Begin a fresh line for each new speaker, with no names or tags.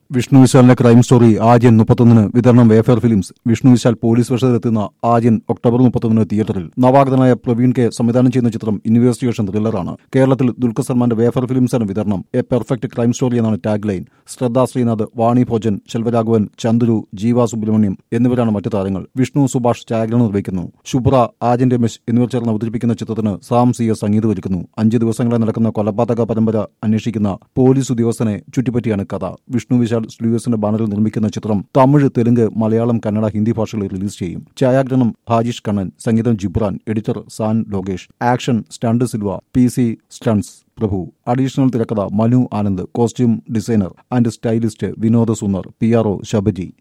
വിഷ്ണു വിശാലിന്റെ crime story Aryan മുപ്പത്തൊന്നിന് വിതരണം Wayfarer films Vishnu Vishal police വേഷത്തിലെത്തുന്ന ആര്യൻ ഒക്ടോബർ മുപ്പത്തൊന്നിന് തിയേറ്ററിൽ നവാഗതനായ പ്രവീൺ കെ സംവിധാനം ചെയ്യുന്ന ചിത്രം ഇൻവെസ്റ്റിഗേഷൻ ത്രില്ലറാണ് കേരളത്തിൽ ദുൽഖർ സൽമാന്റെ വേഫർ ഫിലിംസാണ് വിതരണം എ പെർഫെക്റ്റ് ക്രൈം സ്റ്റോറി എന്നാണ് ടാഗ് ലൈൻ ശ്രദ്ധ ശ്രീനാഥ് വാണി ഭോജൻ ശെൽവരാഘവൻ ചന്ദ്രു ജീവ സുബ്രഹ്മണ്യം എന്നിവരാണ് മറ്റു താരങ്ങൾ വിഷ്ണു സുഭാഷ് ഛായാഗ്രഹണം നിർവഹിക്കുന്നു ശുഭ്ര ആര്യൻ രമേശ് എന്നിവർ ചേർന്ന് അവതരിപ്പിക്കുന്ന ചിത്രത്തിന് സാം സി എസ് സംഗീതം ഒരുക്കുന്നു അഞ്ച് ദിവസങ്ങളെ നടക്കുന്ന കൊലപാതക പരമ്പര അന്വേഷിക്കുന്ന പോലീസ് ഉദ്യോഗസ്ഥനെ ചുറ്റിപ്പറ്റിയാണ് കഥ വിഷ്ണു വിശാൽ സ്റ്റുഡിയോസിന്റെ ബാനറിൽ നിർമ്മിക്കുന്ന ചിത്രം തമിഴ് തെലുങ്ക് മലയാളം കന്നഡ ഹിന്ദി ഭാഷകളിൽ റിലീസ് ചെയ്യും ഛായാഗ്രഹണം ഹാജിഷ് കണ്ണൻ സംഗീതം Ghibran editor San Lokesh action stunt Silva P C stunts Prabhu additional തിരക്കഥ Manu Anand costume designer and stylist Vinod Sundar P R O ശബജി